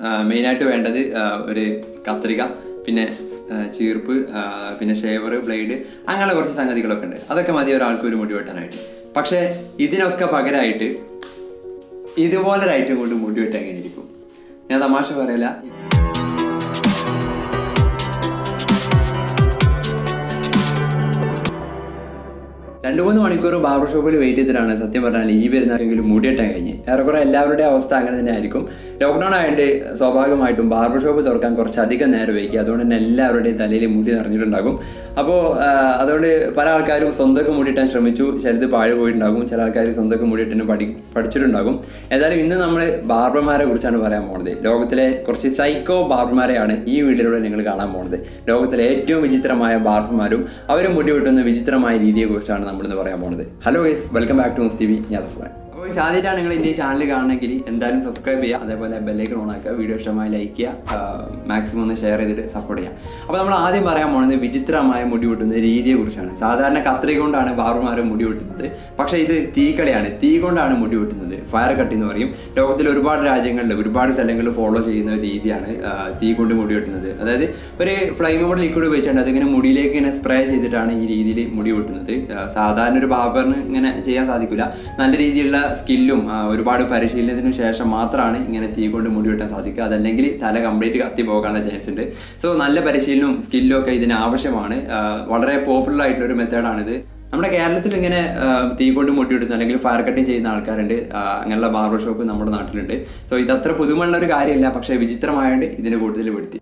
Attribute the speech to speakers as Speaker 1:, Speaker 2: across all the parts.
Speaker 1: മെയിനായിട്ട് വേണ്ടത് ആ, ഒരു കത്രിക പിന്നെ ആ, ചീർപ്പ് ആ, പിന്നെ ഷേവർ ബ്ലേഡ് അങ്ങനെ കുറച്ച് സംഗതികളൊക്കെ ഉണ്ട് അതൊക്കെ മതി ഒരാൾക്ക് ഒരു മുടി വെട്ടാനായിട്ട് പക്ഷേ ഇതിനൊക്കെ പകരമായിട്ട് ഇതുപോലൊരു ഐറ്റം കൊണ്ട് മുടി വെട്ടാൻ എങ്ങനെ ഇരിക്കും ഞാൻ തമാശ പറയല രണ്ടു മൂന്ന് മണിക്കൂർ ബാർബർ ഷോപ്പിൽ വെയിറ്റ് ചെയ്തിട്ടാണ് സത്യം പറഞ്ഞാൽ ഈ വരുന്നെങ്കിലും മുടിയിട്ടാൻ കഴിഞ്ഞ് ഏറെക്കുറെ എല്ലാവരുടെയും അവസ്ഥ അങ്ങനെ തന്നെ ആയിരിക്കും ലോക്ക്ഡൗൺ ആയതുകൊണ്ട് സ്വാഭാവികമായിട്ടും ബാർബർ ഷോപ്പ് തുറക്കാൻ കുറച്ചധികം നേരം വൈകി അതുകൊണ്ട് തന്നെ എല്ലാവരുടെയും തലയിൽ മുടി നിറഞ്ഞിട്ടുണ്ടാകും അപ്പോൾ അതുകൊണ്ട് പല ആൾക്കാരും സ്വന്തമൊക്കെ മുടിയിട്ടാൻ ശ്രമിച്ചു ചിലത് പാഴ് പോയിട്ടുണ്ടാകും ചില ആൾക്കാർ സ്വന്തമൊക്കെ മുടിയിട്ടിന് പഠി പഠിച്ചിട്ടുണ്ടാകും ഏതായാലും ഇന്ന് നമ്മൾ ബാർബർമാരെ കുറിച്ചാണ് പറയാൻ പോണത് ലോകത്തിലെ കുറച്ച് സൈക്കോ ബാർബർമാരെയാണ് ഈ വീഡിയോയിലൂടെ നിങ്ങൾ കാണാൻ പോണത് ലോകത്തിലെ ഏറ്റവും വിചിത്രമായ ബാർബർമാരും അവർ മുടി വെട്ടുന്ന വിചിത്രമായ രീതിയെക്കുറിച്ചാണ് നമ്മളിന്ന് പറയാൻ പോണത് hello guys welcome back to T V ഞാൻ ഫാൻ അപ്പോൾ ആദ്യമായിട്ടാണ് നിങ്ങൾ എൻ്റെ ചാനൽ കാണണമെങ്കിൽ എന്തായാലും സബ്സ്ക്രൈബ് ചെയ്യുക അതേപോലെ ബെല്ലൈക്കൺ ഓൺ ആക്കുക വീഡിയോ ഇഷ്ടമായി ലൈക്ക് ചെയ്യുക മാക്സിമം ഒന്ന് ഷെയർ ചെയ്തിട്ട് സപ്പോർട്ട് ചെയ്യുക അപ്പോൾ നമ്മൾ ആദ്യം പറയാൻ പോകുന്നത് വിചിത്രമായ മുടി വെട്ടുന്ന രീതിയെ കുറിച്ചാണ് സാധാരണ കത്രിക കൊണ്ടാണ് ബാർബർമാർ മുടി വെട്ടുന്നത് പക്ഷേ ഇത് തീക്കളിയാണ് തീ കൊണ്ടാണ് മുടി വെട്ടുന്നത് ഫയർ കട്ട് എന്ന് പറയും ലോകത്തിൽ ഒരുപാട് രാജ്യങ്ങളിൽ ഒരുപാട് സ്ഥലങ്ങളിൽ ഫോളോ ചെയ്യുന്ന ഒരു രീതിയാണ് ആ, തീ കൊണ്ട് മുടി വെട്ടുന്നത് അതായത് ഒരു ഫ്ലൈമോഡ് ലിക്വിഡ് ഉപയോഗിച്ചുകൊണ്ട് അതിങ്ങനെ മുടിയിലേക്ക് ഇങ്ങനെ സ്പ്രേ ചെയ്തിട്ടാണ് ഈ രീതിയിൽ മുടി വെട്ടുന്നത് ആ, സാധാരണ ഒരു ബാബറിന് ഇങ്ങനെ ചെയ്യാൻ സാധിക്കില്ല നല്ല രീതിയിലുള്ള സ്കില്ലും ആ, ഒരുപാട് പരിശീലനത്തിനു ശേഷം മാത്രമാണ് ഇങ്ങനെ തീ കൊണ്ട് മുടി വെട്ടാൻ സാധിക്കുക അതല്ലെങ്കിൽ തല കംപ്ലീറ്റ് കത്തി പോകാനുള്ള ചാൻസ് ഉണ്ട് സോ നല്ല പരിശീലനവും സ്കില്ലും ഒക്കെ ഇതിന് ആവശ്യമാണ് ആ, വളരെ പോപ്പുലർ ആയിട്ടുള്ള ഒരു മെത്തേഡാണിത് നമ്മുടെ കേരളത്തിൽ ഇങ്ങനെ ആ, തീ കൊണ്ട് മുട്ടിയെടുത്ത് അല്ലെങ്കിൽ ഫയർ കട്ടിങ് ചെയ്യുന്ന ആൾക്കാരുണ്ട് ആ, അങ്ങനെയുള്ള ബാർബർ ഷോപ്പ് നമ്മുടെ നാട്ടിലുണ്ട് സോ ഇതത്ര പുതുമയുള്ള ഒരു കാര്യമല്ല പക്ഷേ വിചിത്രമായതുകൊണ്ട് ഇതിന് കൂടുതൽ പെടുത്തി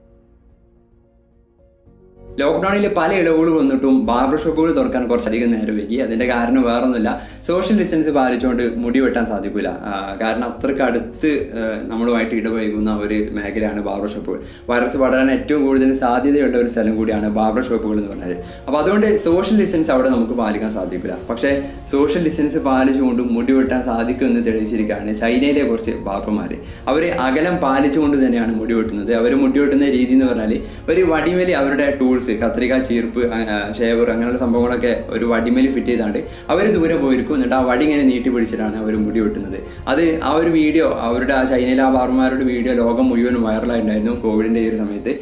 Speaker 1: ലോക്ക്ഡൌണിൽ പല ഇളവുകൾ വന്നിട്ടും ബാർബർ ഷോപ്പുകൾ തുറക്കാൻ കുറച്ചധികം നേരം വൈകി അതിന്റെ കാരണം വേറൊന്നുമില്ല സോഷ്യൽ ഡിസ്റ്റൻസ് പാലിച്ചുകൊണ്ട് മുടി വെട്ടാൻ സാധിക്കില്ല കാരണം അത്രക്ക് അടുത്ത് ആ, നമ്മളുമായിട്ട് ഇടപഴകുന്ന ഒരു മേഖലയാണ് ബാർബർ ഷോപ്പുകൾ വൈറസ് പടരാൻ ഏറ്റവും കൂടുതൽ സാധ്യതയുള്ള ഒരു സ്ഥലം കൂടിയാണ് ബാർബർ ഷോപ്പുകൾ എന്ന് പറഞ്ഞാൽ അപ്പോൾ അതുകൊണ്ട് സോഷ്യൽ ഡിസ്റ്റൻസ് അവിടെ നമുക്ക് പാലിക്കാൻ സാധിക്കില്ല പക്ഷേ സോഷ്യൽ ഡിസ്റ്റൻസ് പാലിച്ചുകൊണ്ട് മുടി വെട്ടാൻ സാധിക്കുമെന്ന് തെളിയിച്ചിരിക്കുകയാണ് ചൈനയിലെ കുറച്ച് ബാർബർമാർ അവർ അകലം പാലിച്ചുകൊണ്ട് തന്നെയാണ് മുടി വെട്ടുന്നത് അവർ മുടി വെട്ടുന്ന രീതി എന്ന് പറഞ്ഞാൽ ഒരു വടിമേലി അവരുടെ ടൂൾസ് കത്രിക ചീർപ്പ് ഷേവർ അങ്ങനെയുള്ള സംഭവങ്ങളൊക്കെ ഒരു വടിമേലി ഫിറ്റ് ചെയ്താണ്ട് അവർ ദൂരെ പോയിരിക്കും എന്നിട്ട് ആ വടി ഇങ്ങനെ നീട്ടി പിടിച്ചിട്ടാണ് അവർ മുടി വെട്ടുന്നത് അത് ആ ഒരു വീഡിയോ അവരുടെ ആ ചൈനയിലെ ആ ബാർമാരുടെ വീഡിയോ ലോകം മുഴുവൻ വൈറലായിട്ടുണ്ടായിരുന്നു കോവിഡിന്റെ ഈ ഒരു സമയത്ത്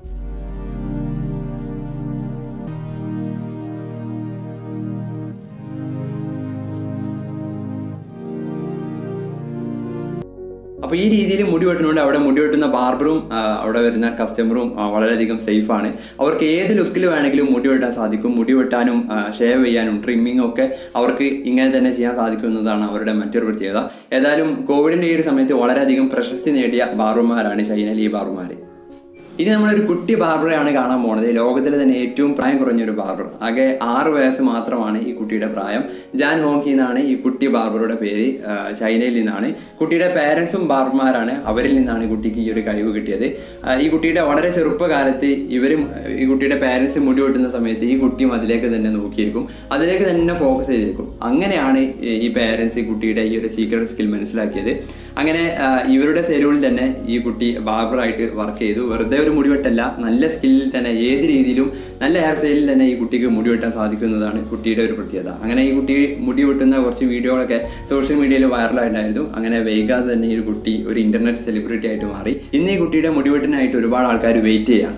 Speaker 1: അപ്പോൾ ഈ രീതിയിൽ മുടി വെട്ടുന്നതുകൊണ്ട് അവിടെ മുടി വെട്ടുന്ന ബാർബറും ആ, അവിടെ വരുന്ന കസ്റ്റമറും ആ, വളരെയധികം സേഫാണ് അവർക്ക് ഏത് ലുക്കിൽ വേണമെങ്കിലും മുടി വെട്ടാൻ സാധിക്കും മുടി വെട്ടാനും ഷേവ് ചെയ്യാനും ട്രിമ്മിങ്ങും ഒക്കെ അവർക്ക് ഇങ്ങനെ തന്നെ ചെയ്യാൻ സാധിക്കും എന്നതാണ് അവരുടെ മറ്റൊരു പ്രത്യേകത ഏതായാലും കോവിഡിന്റെ ഈ ഒരു സമയത്ത് വളരെയധികം പ്രശസ്തി നേടിയ ബാർബർമാരാണ് ചൈനയിലെ ഈ ബാർബർമാർ ഇനി നമ്മളൊരു കുട്ടി ബാർബറെയാണ് കാണാൻ പോണത് ലോകത്തിലെ തന്നെ ഏറ്റവും പ്രായം കുറഞ്ഞൊരു ബാർബർ ആകെ ആറ് വയസ്സ് മാത്രമാണ് ഈ കുട്ടിയുടെ പ്രായം ജാൻ ഹോങ്കി എന്നാണ് ഈ കുട്ടി ബാർബറുടെ പേര് ആ, ചൈനയിൽ നിന്നാണ് കുട്ടിയുടെ പേരൻസും ബാർബർമാരാണ് അവരിൽ നിന്നാണ് ഈ കുട്ടിക്ക് ഈ ഒരു കഴിവ് കിട്ടിയത് ആ, ഈ കുട്ടിയുടെ വളരെ ചെറുപ്പകാലത്ത് ഇവരും ഈ കുട്ടിയുടെ പേരൻസ് മുടി വെട്ടുന്ന സമയത്ത് ഈ കുട്ടിയും അതിലേക്ക് തന്നെ നോക്കിയിരിക്കും അതിലേക്ക് തന്നെ ഫോക്കസ് ചെയ്തിരിക്കും അങ്ങനെയാണ് ഈ- ഈ പേരൻസ് ഈ കുട്ടിയുടെ ഈ ഒരു സീക്രട്ട് സ്കിൽ മനസ്സിലാക്കിയത് അങ്ങനെ ആ, ഇവരുടെ സെലൂണിൽ തന്നെ ഈ കുട്ടി ബാർബറായിട്ട് വർക്ക് ചെയ്തു വെറുതെ ഒരു മുടിവെട്ടല്ല നല്ല സ്കില്ലിൽ തന്നെ ഏത് രീതിയിലും നല്ല ഹെയർ സ്റ്റൈലിൽ തന്നെ ഈ കുട്ടിക്ക് മുടി വെട്ടാൻ സാധിക്കുന്നതാണ് കുട്ടിയുടെ ഒരു പ്രത്യേകത അങ്ങനെ ഈ കുട്ടി മുടി വെട്ടുന്ന കുറച്ച് വീഡിയോകളൊക്കെ സോഷ്യൽ മീഡിയയിൽ വൈറലായിട്ടുണ്ടായിരുന്നു അങ്ങനെ വൈകാതെ തന്നെ ഈ ഒരു കുട്ടി ഒരു ഇന്റർനെറ്റ് സെലിബ്രിറ്റി ആയിട്ട് മാറി ഇന്ന് ഈ കുട്ടിയുടെ മുടിവെട്ടിനായിട്ട് ഒരുപാട് ആൾക്കാർ വെയിറ്റ് ചെയ്യാം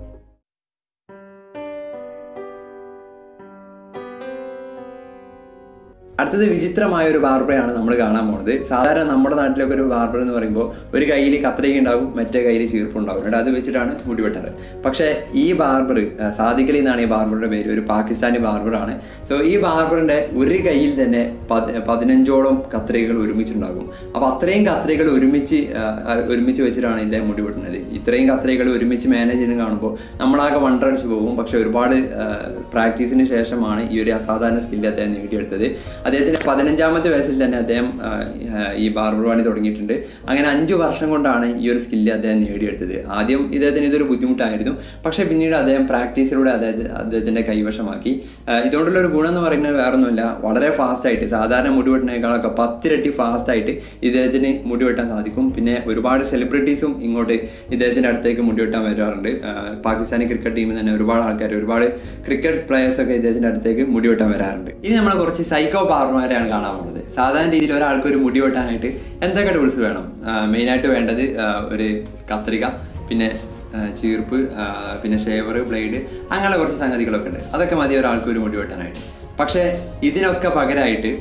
Speaker 1: അടുത്തത് വിചിത്രമായ ഒരു ബാർബറയാണ് നമ്മൾ കാണാൻ പോകുന്നത് സാധാരണ നമ്മുടെ നാട്ടിലൊക്കെ ഒരു ബാർബർ എന്ന് പറയുമ്പോൾ ഒരു കയ്യിൽ കത്രിക ഉണ്ടാവും മറ്റേ കയ്യിൽ ചീർപ്പുണ്ടാവും എന്നിട്ട് അത് വെച്ചിട്ടാണ് മുടി വെട്ടാറ് പക്ഷേ ഈ ബാർബർ സാദിഖലി എന്നാണ് ഈ ബാർബറുടെ പേര് ഒരു പാകിസ്ഥാനി ബാർബറാണ് സോ ഈ ബാർബറിന്റെ ഒരു കയ്യിൽ തന്നെ പത്- പതിനഞ്ചോളം കത്രികകൾ ഒരുമിച്ചുണ്ടാകും അപ്പോൾ അത്രയും കത്രികകൾ ഒരുമിച്ച് ആ, ആ, ഒരുമിച്ച് വെച്ചിട്ടാണ് ഇദ്ദേഹം മുടി വെട്ടുന്നത് ഇത്രയും കത്രികകൾ ഒരുമിച്ച് മാനേജ് ചെയ്യുന്നത് കാണുമ്പോൾ നമ്മളാകെ വണ്ടടിച്ച് പോകും പക്ഷെ ഒരുപാട് പ്രാക്ടീസിന് ശേഷമാണ് ഈ ഒരു അസാധാരണ സ്കില്ല് അദ്ദേഹം നേടിയെടുത്തത് അദ്ദേഹത്തിന്റെ പതിനഞ്ചാമത്തെ വയസ്സിൽ തന്നെ അദ്ദേഹം ആ, ഈ ബാർബർ പണി തുടങ്ങിയിട്ടുണ്ട് അങ്ങനെ അഞ്ചു വർഷം കൊണ്ടാണ് ഈ ഒരു സ്കില്ല് അദ്ദേഹം നേടിയെടുത്തത് ആദ്യം ഇദ്ദേഹത്തിന് ഇതൊരു ബുദ്ധിമുട്ടായിരുന്നു പക്ഷേ പിന്നീട് അദ്ദേഹം പ്രാക്ടീസിലൂടെ അദ്ദേഹത്തെ അദ്ദേഹത്തിന്റെ കൈവശമാക്കി ആ, ഇതുകൊണ്ടുള്ള ഒരു ഗുണം എന്ന് പറയുന്നത് വേറൊന്നുമില്ല വളരെ ഫാസ്റ്റ് ആയിട്ട് സാധാരണ മുടി വെട്ടുന്നതിനേക്കാളൊക്കെ പത്തിരട്ടി ഫാസ്റ്റ് ആയിട്ട് ഇദ്ദേഹത്തിന് മുടി വെട്ടാൻ സാധിക്കും പിന്നെ ഒരുപാട് സെലിബ്രിറ്റീസും ഇങ്ങോട്ട് ഇദ്ദേഹത്തിന്റെ അടുത്തേക്ക് മുടി വെട്ടാൻ വരാറുണ്ട് ആ, പാകിസ്ഥാനി ക്രിക്കറ്റ് ടീമിൽ തന്നെ ഒരുപാട് ആൾക്കാർ ഒരുപാട് ക്രിക്കറ്റ് പ്ലേയേഴ്സ് ഒക്കെ ഇദ്ദേഹത്തിന്റെ അടുത്തേക്ക് മുടി വെട്ടാൻ വരാറുണ്ട് ഇനി നമ്മൾ കുറച്ച് സൈക്കോ ബാർബർ ബാർബർമാരെയാണ് കാണാൻ പോകുന്നത് സാധാരണ രീതിയിൽ ഒരാൾക്ക് ഒരു മുടി വെട്ടാനായിട്ട് എന്തൊക്കെ ടൂൾസ് വേണം മെയിനായിട്ട് വേണ്ടത് ആ, ഒരു കത്രിക പിന്നെ ആ, ചീർപ്പ് ആ, പിന്നെ ഷേവർ ബ്ലേഡ് അങ്ങനെ കുറച്ച് സംഗതികളൊക്കെ ഉണ്ട് അതൊക്കെ മതി ഒരാൾക്ക് ഒരു മുടി വെട്ടാനായിട്ട് പക്ഷേ ഇതിനൊക്കെ പകരമായിട്ട്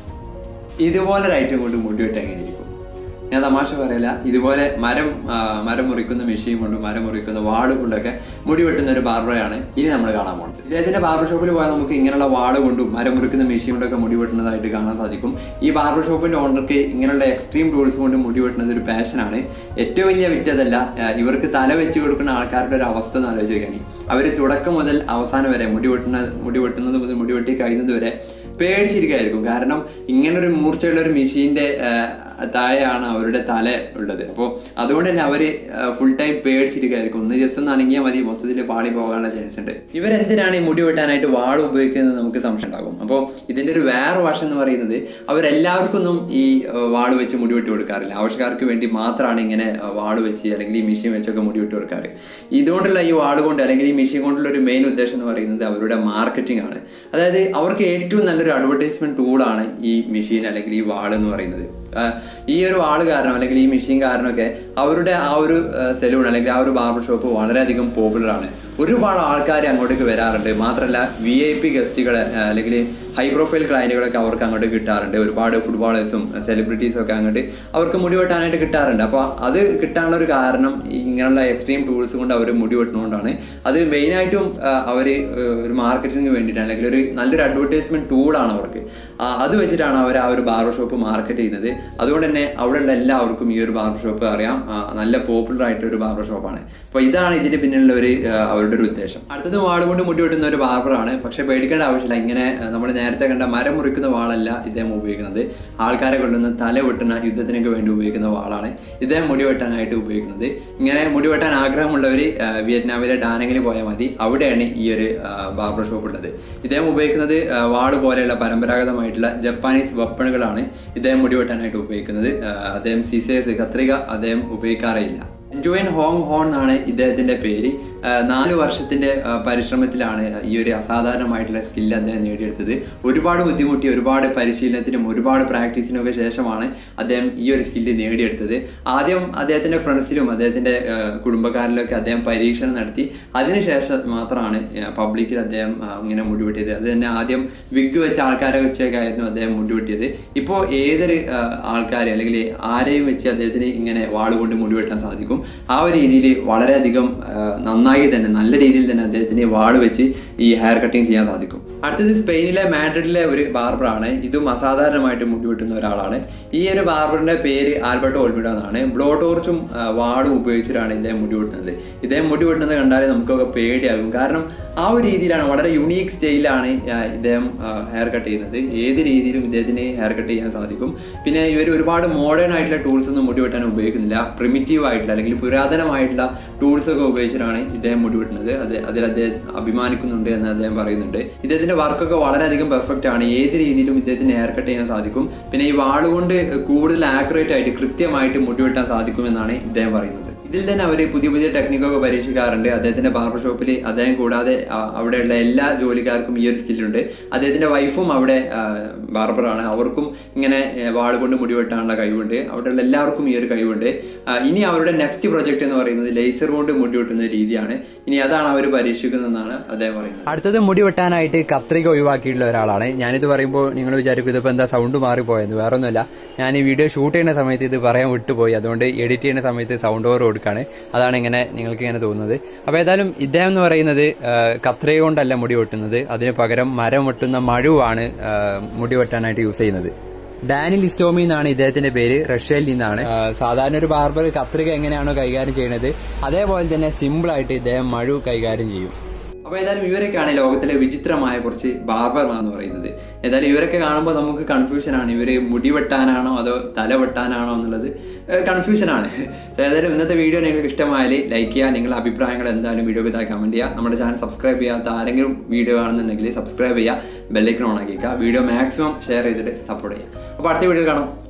Speaker 1: ഇതുപോലെ ഒരു ഐറ്റം കൊണ്ട് മുടി വെട്ടാൻ എങ്ങനെ ഇരിക്കും ഞാൻ തമാശ പറയില്ല ഇതുപോലെ മരം ആ, മരം മുറിക്കുന്ന മെഷീൻ കൊണ്ടും മരം മുറിക്കുന്ന വാള് കൊണ്ടൊക്കെ മുടി വെട്ടുന്ന ഒരു ബാർബറയാണ് ഇനി നമ്മൾ കാണാൻ പോകുന്നത് ഇദ്ദേഹത്തിന്റെ ബാർബർ ഷോപ്പിൽ പോയാൽ നമുക്ക് ഇങ്ങനെയുള്ള വാള് കൊണ്ടും മരം മുറിക്കുന്ന മെഷീൻ കൊണ്ടൊക്കെ മുടി വെട്ടുന്നതായിട്ട് കാണാൻ സാധിക്കും ഈ ബാർബർ ഷോപ്പിന്റെ ഓണർക്ക് ഇങ്ങനെയുള്ള എക്സ്ട്രീം ടൂൾസ് കൊണ്ട് മുടി വെട്ടുന്നത് ഒരു പാഷനാണ് ഏറ്റവും വലിയ വിറ്റതല്ല ആ, ഇവർക്ക് തല വെച്ച് കൊടുക്കുന്ന ആൾക്കാരുടെ ഒരു അവസ്ഥ ഒന്ന് ആലോചിക്കണേ അവർ തുടക്കം മുതൽ അവസാനം വരെ മുടി വെട്ടുന്ന മുടി വെട്ടുന്നത് മുതൽ മുടി വെട്ടി കഴിയുന്നത് വരെ പേടിച്ചിരിക്കുകയായിരിക്കും കാരണം ഇങ്ങനൊരു മൂർച്ചയുള്ള ഒരു മെഷീന്റെ താഴെയാണ് അവരുടെ തല ഉള്ളത് അപ്പോൾ അതുകൊണ്ട് തന്നെ അവർ ഫുൾ ടൈം പേടിച്ചിരിക്കുകയായിരിക്കും ഒന്ന് ജസ്റ്റ് ഒന്ന് അനങ്ങിയാൽ മതി മൊത്തത്തിൽ പാളി പോകാനുള്ള ചാൻസ് ഉണ്ട് ഇവരെന്തിനാണ് ഈ മുടി വെട്ടാനായിട്ട് വാൾ ഉപയോഗിക്കുന്നത് നമുക്ക് സംശയം ഉണ്ടാകും അപ്പോൾ ഇതിന്റെ ഒരു വേറെ വശം എന്ന് പറയുന്നത് അവരെല്ലാവർക്കും ഒന്നും ഈ വാൾ വെച്ച് മുടി വെട്ടി കൊടുക്കാറില്ല ആവശ്യക്കാർക്ക് വേണ്ടി മാത്രമാണ് ഇങ്ങനെ വാൾ വെച്ച് അല്ലെങ്കിൽ ഈ മെഷീൻ വെച്ചൊക്കെ മുടി വെട്ടി കൊടുക്കാറ് ഇതുകൊണ്ടുള്ള ഈ വാൾ കൊണ്ട് അല്ലെങ്കിൽ ഈ മെഷീൻ കൊണ്ടുള്ള ഒരു മെയിൻ ഉദ്ദേശം എന്ന് പറയുന്നത് അവരുടെ മാർക്കറ്റിംഗ് ആണ് അതായത് അവർക്ക് ഏറ്റവും നല്ലൊരു അഡ്വർടൈസ്മെന്റ് ടൂളാണ് ഈ മെഷീൻ അല്ലെങ്കിൽ ഈ വാൾ എന്ന് പറയുന്നത് ആ, ഈ ഒരു വാള് കാരണം അല്ലെങ്കിൽ ഈ മെഷീൻ കാരണമൊക്കെ അവരുടെ ആ ഒരു സെലൂൺ അല്ലെങ്കിൽ ആ ഒരു ബാർബർ ഷോപ്പ് വളരെയധികം പോപ്പുലർ ആണ് ഒരുപാട് ആൾക്കാർ അങ്ങോട്ടേക്ക് വരാറുണ്ട് മാത്രമല്ല വി ഐ പി ഗസ്റ്റുകളെ അല്ലെങ്കിൽ ഹൈ പ്രൊഫൈൽ ക്ലയന്റുകളൊക്കെ അവർക്ക് അങ്ങോട്ട് കിട്ടാറുണ്ട് ഒരുപാട് ഫുട്ബോളേഴ്സും സെലിബ്രിറ്റീസും ഒക്കെ അങ്ങോട്ട് അവർക്ക് മുടി വെട്ടാനായിട്ട് കിട്ടാറുണ്ട് അപ്പോൾ അത് കിട്ടാനുള്ള ഒരു കാരണം ഈ ഇങ്ങനെയുള്ള എക്സ്ട്രീം ടൂൾസ് കൊണ്ട് അവർ മുടി വെട്ടുന്നതുകൊണ്ടാണ് അത് മെയിനായിട്ടും അവർ ഒരു മാർക്കറ്റിംഗ് വേണ്ടിയിട്ടാണ് അല്ലെങ്കിൽ ഒരു നല്ലൊരു അഡ്വർടൈസ്മെന്റ് ടൂളാണ് അവർക്ക് ആ, അത് വെച്ചിട്ടാണ് അവർ ആ ഒരു ബാർബർ ഷോപ്പ് മാർക്കറ്റ് ചെയ്യുന്നത് അതുകൊണ്ട് തന്നെ അവിടെയുള്ള എല്ലാവർക്കും ഈ ഒരു ബാർബർ ഷോപ്പ് അറിയാം ആ, നല്ല പോപ്പുലർ ആയിട്ടുള്ള ഒരു ബാർബർ ഷോപ്പാണ് അപ്പോൾ ഇതാണ് ഇതിന് പിന്നിലുള്ള ഒരു ആ, അവരുടെ ഒരു ഉദ്ദേശം അടുത്തത് വാട് കൊണ്ട് മുടി വെട്ടുന്ന ഒരു ബാർബറാണ് പക്ഷേ പേടിക്കേണ്ട ആവശ്യമില്ല ഇങ്ങനെ നമ്മൾ നേരത്തെ കണ്ട മരം മുറിക്കുന്ന വാളല്ല ഇദ്ദേഹം ഉപയോഗിക്കുന്നത് ആൾക്കാരെ കൊണ്ടുവന്ന് തല വെട്ടുന്ന യുദ്ധത്തിനൊക്കെ വേണ്ടി ഉപയോഗിക്കുന്ന വാളാണ് ഇദ്ദേഹം മുടി വെട്ടാനായിട്ട് ഉപയോഗിക്കുന്നത് ഇങ്ങനെ മുടി വെട്ടാൻ ആഗ്രഹമുള്ളവർ വിയറ്റ്നാമിലെ ഡാനങ്ങിൽ പോയാൽ മതി അവിടെയാണ് ഈ ഒരു ബാർബർ ഷോപ്പ് ഉള്ളത് ഇദ്ദേഹം ഉപയോഗിക്കുന്നത് ആ, വാള് പോലെയുള്ള പരമ്പരാഗതമായിട്ടുള്ള ജപ്പാനീസ് വെപ്പണുകളാണ് ഇദ്ദേഹം മുടി വെട്ടാനായിട്ട് ഉപയോഗിക്കുന്നത് ആ, അദ്ദേഹം സിസേഴ്സ് കത്രിക അദ്ദേഹം ഉപയോഗിക്കാറേയില്ല ജോയിൻ ഹോങ് ഹോൺ എന്നാണ് ഇദ്ദേഹത്തിന്റെ പേര് ആ, നാല് വർഷത്തിന്റെ ആ, പരിശ്രമത്തിലാണ് ഈ ഒരു അസാധാരണമായിട്ടുള്ള സ്കില്ല് അദ്ദേഹം നേടിയെടുത്തത് ഒരുപാട് ബുദ്ധിമുട്ടി ഒരുപാട് പരിശീലനത്തിനും ഒരുപാട് പ്രാക്ടീസിനും ഒക്കെ ശേഷമാണ് അദ്ദേഹം ഈ ഒരു സ്കില്ല് നേടിയെടുത്തത് ആദ്യം അദ്ദേഹത്തിന്റെ ഫ്രണ്ട്സിലും അദ്ദേഹത്തിന്റെ ആ, കുടുംബക്കാരിലൊക്കെ അദ്ദേഹം പരീക്ഷണം നടത്തി അതിനുശേഷം മാത്രമാണ് പബ്ലിക്കിൽ അദ്ദേഹം ആ, ഇങ്ങനെ മുടി വെട്ടിയത് അത് തന്നെ ആദ്യം വിഗ് വെച്ച ആൾക്കാരെ വെച്ചൊക്കെ ആയിരുന്നു അദ്ദേഹം മുടി വെട്ടിയത് ഇപ്പോൾ ഏതൊരു ആൾക്കാർ അല്ലെങ്കിൽ ആരെയും വെച്ച് അദ്ദേഹത്തിന് ഇങ്ങനെ വാളുകൊണ്ട് മുടി വെട്ടാൻ സാധിക്കും ആ ഒരു രീതിയിൽ വളരെയധികം ആ, നന്നായി തന്നെ നല്ല രീതിയിൽ തന്നെ അദ്ദേഹത്തിന് വാള് വെച്ച് ഈ ഹെയർ കട്ടിങ് ചെയ്യാൻ സാധിക്കും അടുത്തത് സ്പെയിനിലെ മാഡ്രിഡിലെ ഒരു ബാർബറാണ് ഇതും അസാധാരണമായിട്ട് മുടി വെട്ടുന്ന ഒരാളാണ് ഈ ഒരു ബാർബറിന്റെ പേര് ആൽബർട്ടോ ഓൾമിഡോ എന്നാണ് ബ്ലോ ടോർച്ചും ആ, വാളും ഉപയോഗിച്ചിട്ടാണ് ഇദ്ദേഹം മുടി വെട്ടുന്നത് ഇദ്ദേഹം മുടി വെട്ടുന്നത് കണ്ടാൽ നമുക്കൊക്കെ പേടിയാകും കാരണം ആ ഒരു രീതിയിലാണ് വളരെ യുണീക്ക് സ്റ്റൈലാണ് ആ, ഇദ്ദേഹം ഹെയർ കട്ട് ചെയ്യുന്നത് ഏത് രീതിയിലും ഇദ്ദേഹത്തിന് ഹെയർ കട്ട് ചെയ്യാൻ സാധിക്കും പിന്നെ ഇവർ ഒരുപാട് മോഡേൺ ആയിട്ടുള്ള ടൂൾസ് ഒന്നും മുടി വെട്ടാൻ ഉപയോഗിക്കുന്നില്ല പ്രിമിറ്റീവ് ആയിട്ടുള്ള അല്ലെങ്കിൽ പുരാതനമായിട്ടുള്ള ടൂൾസ് ഒക്കെ ഉപയോഗിച്ചിട്ടാണ് ഇദ്ദേഹം മുടി വെട്ടുന്നത് അത് അതിൽ അദ്ദേഹം അഭിമാനിക്കുന്നുണ്ട് എന്ന് അദ്ദേഹം പറയുന്നുണ്ട് ഇദ്ദേഹത്തിന്റെ വർക്കൊക്കെ വളരെയധികം പെർഫെക്റ്റ് ആണ് ഏത് രീതിയിലും ഇദ്ദേഹത്തിന് ഹെയർ കട്ട് ചെയ്യാൻ സാധിക്കും പിന്നെ ഈ വാളുകൊണ്ട് കൂടുതൽ ആക്യുറേറ്റ് ആയിട്ട് കൃത്യമായിട്ട് മുടി വെട്ടാൻ സാധിക്കുമെന്നാണ് ഇദ്ദേഹം പറയുന്നത് ഇതിൽ തന്നെ അവർ പുതിയ പുതിയ ടെക്നിക്കൊക്കെ പരീക്ഷിക്കാറുണ്ട് അദ്ദേഹത്തിന്റെ ബാർബർ ഷോപ്പിൽ അദ്ദേഹം കൂടാതെ ആ, അവിടെയുള്ള എല്ലാ ജോലിക്കാർക്കും ഈ ഒരു സ്കില്ലുണ്ട് അദ്ദേഹത്തിന്റെ വൈഫും അവിടെ ആ, ബാർബറാണ് അവർക്കും ഇങ്ങനെ ആ, വാൾ കൊണ്ട് മുടി വെട്ടാനുള്ള കഴിവുണ്ട് അവിടെയുള്ള എല്ലാവർക്കും ഈ ഒരു കഴിവുണ്ട് ആ, ഇനി അവരുടെ നെക്സ്റ്റ് പ്രൊജക്ട് എന്ന് പറയുന്നത് ലേസർ കൊണ്ട് മുടി വെട്ടുന്ന രീതിയാണ് ഇനി അതാണ് അവർ പരീക്ഷിക്കുന്നതെന്നാണ് അദ്ദേഹം പറയുന്നത് അടുത്തത് മുടി വെട്ടാനായിട്ട് കത്രിക ഒഴിവാക്കിയിട്ടുള്ള ഒരാളാണ് ഞാനിത് പറയുമ്പോൾ നിങ്ങൾ വിചാരിക്കും ഇതിപ്പോൾ എന്താ സൗണ്ട് മാറിപ്പോയെന്ന് വേറെ ഒന്നുമല്ല ഞാൻ ഈ വീഡിയോ ഷൂട്ട് ചെയ്യുന്ന സമയത്ത് ഇത് പറയാൻ വിട്ടുപോയി അതുകൊണ്ട് എഡിറ്റ് ചെയ്യുന്ന സമയത്ത് സൗണ്ട് ഓവർ കൊടുക്കുകയാണ് അതാണ് ഇങ്ങനെ നിങ്ങൾക്ക് ഇങ്ങനെ തോന്നുന്നത് അപ്പോൾ ഏതായാലും ഇദ്ദേഹം എന്ന് പറയുന്നത് ആ, കത്രിക കൊണ്ടല്ല മുടി വെട്ടുന്നത് അതിന് പകരം മരം വെട്ടുന്ന മഴുവാണ് ആ, മുടി വെട്ടാനായിട്ട് യൂസ് ചെയ്യുന്നത് ഡാനിൽ ഇസ്റ്റോമി എന്നാണ് ഇദ്ദേഹത്തിന്റെ പേര് റഷ്യയിൽ നിന്നാണ് ആ, സാധാരണ ഒരു ബാർബർ കത്രിക എങ്ങനെയാണോ കൈകാര്യം ചെയ്യുന്നത് അതേപോലെ തന്നെ സിമ്പിൾ ആയിട്ട് ഇദ്ദേഹം മഴു കൈകാര്യം ചെയ്യും അപ്പോൾ ഏതായാലും ഇവരൊക്കെയാണ് ലോകത്തിലെ വിചിത്രമായ കുറച്ച് ബാർബർമാർ എന്ന് പറയുന്നത് ഏതായാലും ഇവരൊക്കെ കാണുമ്പോൾ നമുക്ക് കൺഫ്യൂഷനാണ് ഇവർ മുടി വെട്ടാനാണോ അതോ തല വെട്ടാനാണോ എന്നുള്ളത് കൺഫ്യൂഷനാണ് ഏതായാലും ഇന്നത്തെ വീഡിയോ നിങ്ങൾക്ക് ഇഷ്ടമായാൽ ലൈക്ക് ചെയ്യുക നിങ്ങളുടെ അഭിപ്രായങ്ങൾ എന്തായാലും വീഡിയോക്ക് താഴെ കമൻറ്റ് ചെയ്യുക നമ്മുടെ ചാനൽ സബ്സ്ക്രൈബ് ചെയ്യാത്ത ആരെങ്കിലും വീഡിയോ കാണുന്നുണ്ടെങ്കിൽ സബ്സ്ക്രൈബ് ചെയ്യുക ബെല്ലൈക്കൺ ഓൺ ആക്കിക്കുക വീഡിയോ മാക്സിമം ഷെയർ ചെയ്തിട്ട് സപ്പോർട്ട് ചെയ്യുക അപ്പോൾ അടുത്ത വീഡിയോ കാണാം